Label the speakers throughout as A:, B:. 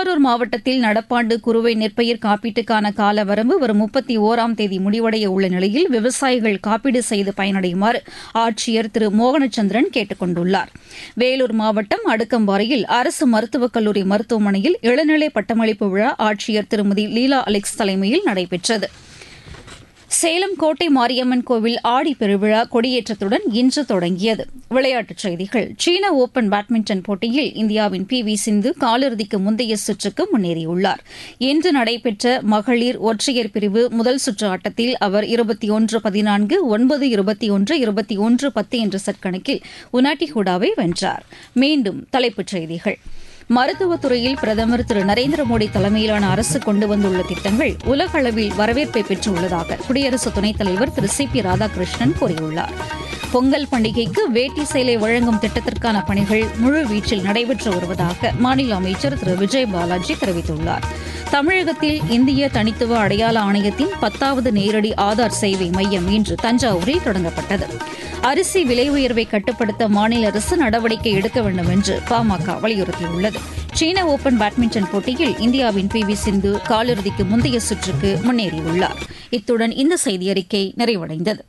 A: திருவாரூர் மாவட்டத்தில் நடப்பாண்டு குறுவை நெற்பயிர் காப்பீட்டுக்கான கால வரம்பு வரும் முப்பத்தி ஓராம் தேதி முடிவடைய உள்ள நிலையில் விவசாயிகள் காப்பீடு செய்து பயனடையுமாறு ஆட்சியர் திரு மோகனச்சந்திரன் கேட்டுக் கொண்டுள்ளார் வேலூர் மாவட்டம் அடுக்கம்பாறையில் அரசு மருத்துவக் கல்லூரி மருத்துவமனையில் இளநிலை பட்டமளிப்பு விழா ஆட்சியர் திருமதி லீலா அலெக்ஸ் தலைமையில் நடைபெற்றது சேலம் கோட்டை மாரியம்மன் கோவில் ஆடி பெருவிழா கொடியேற்றத்துடன் இன்று தொடங்கியது விளையாட்டுச் செய்திகள் சீன ஓபன் பேட்மிண்டன் போட்டியில் இந்தியாவின் பி வி சிந்து காலிறுதிக்கு முந்தைய சுற்றுக்கு முன்னேறியுள்ளார் இன்று நடைபெற்ற மகளிர் ஒற்றையர் பிரிவு முதல் சுற்று ஆட்டத்தில் அவர் இருபத்தி ஒன்று பதினான்கு ஒன்பது இருபத்தி ஒன்று இருபத்தி ஒன்று பத்து என்ற செட் கணக்கில் உனாட்டி ஹூடாவை வென்றார் மீண்டும் தலைப்புச் செய்திகள் மருத்துவத் துறையில் பிரதமர் திரு நரேந்திர மோடி தலைமையிலான அரசு கொண்டு வந்துள்ள திட்டங்கள் உலக அளவில் வரவேற்பை பெற்றுள்ளதாக குடியரசு துணைத் தலைவர் திரு சி பி ராதாகிருஷ்ணன் கூறியுள்ளார் பொங்கல் பண்டிகைக்கு வேட்டி சேலை வழங்கும் திட்டத்திற்கான பணிகள் முழுவீச்சில் நடைபெற்று வருவதாக மாநில அமைச்சர் திரு விஜய் பாலாஜி தெரிவித்துள்ளார் தமிழகத்தில் இந்திய தனித்துவ அடையாள ஆணையத்தின் பத்தாவது நேரடி ஆதார் சேவை மையம் இன்று தஞ்சாவூரில் தொடங்கப்பட்டது அரிசி விலை உயர்வை கட்டுப்படுத்த மாநில அரசு நடவடிக்கை எடுக்க வேண்டும் என்று பாமக வலியுறுத்தியுள்ளது சீன ஓபன் பேட்மிண்டன் போட்டியில் இந்தியாவின் பி வி சிந்து காலிறுதிக்கு முந்தைய சுற்றுக்கு முன்னேறியுள்ளார் இத்துடன் இந்த செய்தியறிக்கை நிறைவடைந்தது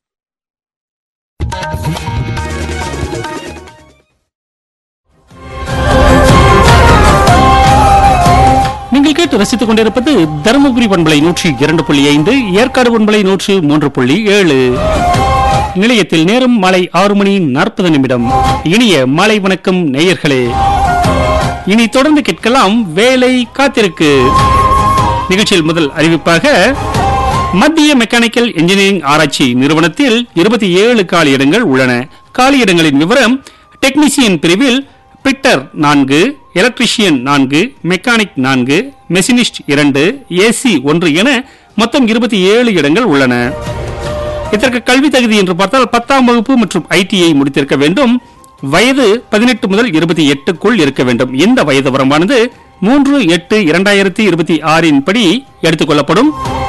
B: நீங்கள் கேட்டு ரசித்துக் கொண்டிருப்பது தருமபுரி பண்பலை நூற்றி இரண்டு புள்ளி ஐந்து ஏற்காடு பண்பலை நூற்று மூன்று புள்ளி ஏழு நிலையத்தில் நேரம் மாலை ஆறு மணி நாற்பது நிமிடம் இனிய மாலை வணக்கம் நேயர்களே இனி தொடர்ந்து கேட்கலாம் வேலை காத்திருக்கு நிகழ்ச்சியில் முதல் அறிவிப்பாக மத்திய மெக்கானிக்கல் இன்ஜினியரிங் ஆராய்ச்சி நிறுவனத்தில் இருபத்தி ஏழு காலியிடங்கள் உள்ளன காலியிடங்களின் விவரம் டெக்னீசியன் பிரிவில் பிட்டர் நான்கு எலக்ட்ரிஷியன் நான்கு மெக்கானிக் நான்கு மெஷினிஸ்ட் இரண்டு ஏசி ஒன்று என மொத்தம் இருபத்தி ஏழு இடங்கள் உள்ளன இதற்கு கல்வி தகுதி என்று பார்த்தால் பத்தாம் வகுப்பு மற்றும் ஐடிஐ முடித்திருக்க வேண்டும் வயது பதினெட்டு முதல் இருபத்தி எட்டுக்குள் இருக்க வேண்டும் இந்த வயது வரம்பானது மூன்று எட்டு இரண்டாயிரத்தி இருபத்தி ஆறின் படி எடுத்துக் கொள்ளப்படும்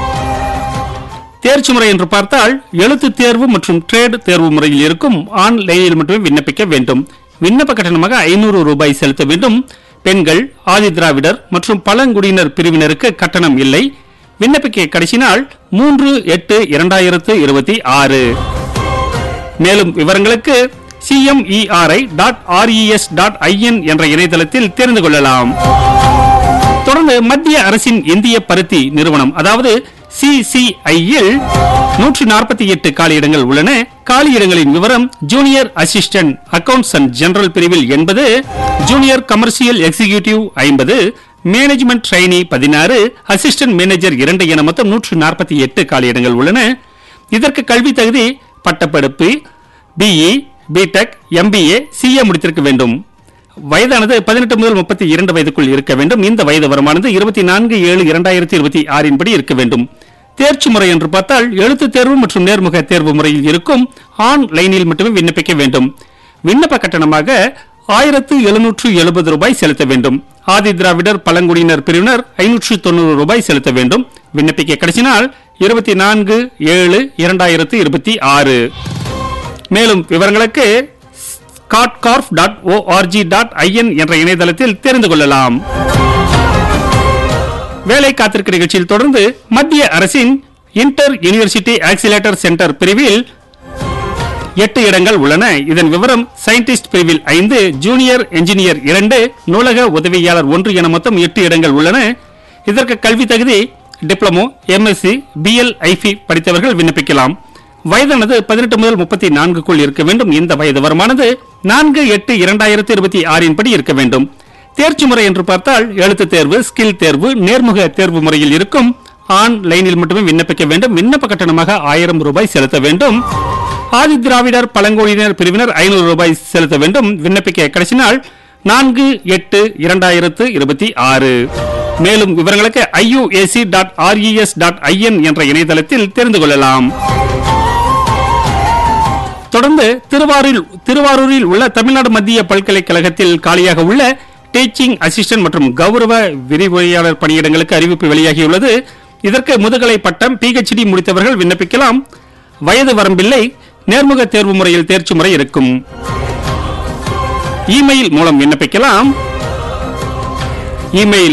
B: தேர்ச்சி முறை என்று பார்த்தால் எழுத்து தேர்வு மற்றும் ட்ரேட் தேர்வு முறையில் இருக்கும் ஆன்லைனில் மட்டுமே விண்ணப்பிக்க வேண்டும் விண்ணப்ப கட்டணமாக ஐநூறு ரூபாய் செலுத்த வேண்டும் பெண்கள் ஆதி திராவிடர் மற்றும் பழங்குடியினர் பிரிவினருக்கு கட்டணம் இல்லை விண்ணப்பிக்க கடைசி நாள் மூன்று எட்டு இரண்டாயிரத்து இருபத்தி ஆறு மேலும் விவரங்களுக்கு CMERI dot RES dot IN என்ற இணையதளத்தில் தெரிந்து கொள்ளலாம் தொடர்ந்து மத்திய அரசின் இந்திய பருத்தி நிறுவனம் அதாவது சிசிஐயில் நூற்றி நாற்பத்தி எட்டு காலியிடங்கள் உள்ளன காலியிடங்களின் விவரம் junior assistant accounts and general பிரிவில் எண்பது ஜூனியர் கமர்ஷியல் எக்ஸிகியூட்டிவ் ஐம்பது மேனேஜ்மெண்ட் ட்ரைனி பதினாறு அசிஸ்டன்ட் மேனேஜர் இரண்டு என மொத்தம் நூற்று நாற்பத்தி எட்டு காலியிடங்கள் உள்ளன இதற்கு கல்வி தகுதி பட்டப்படிப்பு பிஇ பிடெக் எம்பிஏ சிஏ முடித்திருக்க வேண்டும் வயதானது பதினெட்டு முதல் முப்பத்தி இரண்டு வயதுக்குள் இருக்க வேண்டும் இந்த வயது வரமானது இருபத்தி நான்கு ஏழு இரண்டாயிரத்தி இருபத்தி ஆறின் படி இருக்க வேண்டும் தேர்ச்சி முறை என்று பார்த்தால் எழுத்து தேர்வு மற்றும் நேர்முக தேர்வு முறையில் இருக்கும் ஆன்லைனில் மட்டுமே விண்ணப்பிக்க வேண்டும் விண்ணப்ப கட்டணமாக ஆயிரத்து எழுநூற்று எழுபது ரூபாய் செலுத்த வேண்டும் ஆதி திராவிடர் பழங்குடியினர் பிரிவினர் ஐநூற்று தொண்ணூறு ரூபாய் செலுத்த வேண்டும் விண்ணப்பிக்க கடைசி நாள் இருபத்தி நான்கு ஏழு இரண்டாயிரத்து இருபத்தி ஆறு மேலும் விவரங்களுக்கு cotcorp dot ORG dot IN என்ற இணையதளத்தில் தெரிந்து கொள்ளலாம் வேலை காத்திருக்க நிகழ்ச்சியில் தொடர்ந்து மத்திய அரசின் இன்டர் யூனிவர்சிட்டி ஆக்சிலேட்டர் சென்டர் பிரிவில் எட்டு இடங்கள் உள்ளன இதன் விவரம் சயின்டிஸ்ட் பிரிவில் ஐந்து ஜூனியர் என்ஜினியர் இரண்டு நூலக உதவியாளர் ஒன்று என மொத்தம் எட்டு இடங்கள் உள்ளன இதற்கு கல்வி தகுதி டிப்ளமோ எம்எஸ்சி பிஎல் ஐபி படித்தவர்கள் விண்ணப்பிக்கலாம் வயதானது பதினெட்டு முதல் முப்பத்தி நான்குக்குள் இருக்க வேண்டும் இந்த வயது வரமானது நான்கு எட்டு இரண்டாயிரத்தி இருபத்தி ஆறின் படி இருக்க வேண்டும் தேர்ச்சி முறை என்று பார்த்தால் எழுத்து தேர்வு ஸ்கில் தேர்வு நேர்முக தேர்வு முறையில் இருக்கும் ஆன்லைனில் மட்டுமே விண்ணப்பிக்க வேண்டும் விண்ணப்ப கட்டணமாக ஆயிரம் ரூபாய் செலுத்த வேண்டும் ஆதி திராவிடர் பழங்குடியினர் பிரிவினர் ஐநூறு ரூபாய் செலுத்த வேண்டும் விண்ணப்பிக்க கடைசி நாள் நான்கு எட்டு இரண்டாயிரத்து இருபத்தி ஆறு மேலும் விவரங்களுக்கு IUAC dot RES dot IN என்ற இணையதளத்தில் தெரிந்து கொள்ளலாம் தொடர்ந்து திருவாரூரில் திருவாரூரில் உள்ள தமிழ்நாடு மத்திய பல்கலைக்கழகத்தில் காலியாக உள்ள டீச்சிங் அசிஸ்டன்ட் மற்றும் கௌரவ விரிவுரையாளர் பணியிடங்களுக்கு அறிவிப்பு வெளியாகியுள்ளது இதற்கு முதுகலை பட்டம் பிஹெச்டி முடித்தவர்கள் விண்ணப்பிக்கலாம் வயது வரம்பில்லை நேர்முக தேர்வு முறையில் தேர்ச்சி முறை இருக்கும் இமெயில் மூலம் விண்ணப்பிக்கலாம் இமெயில்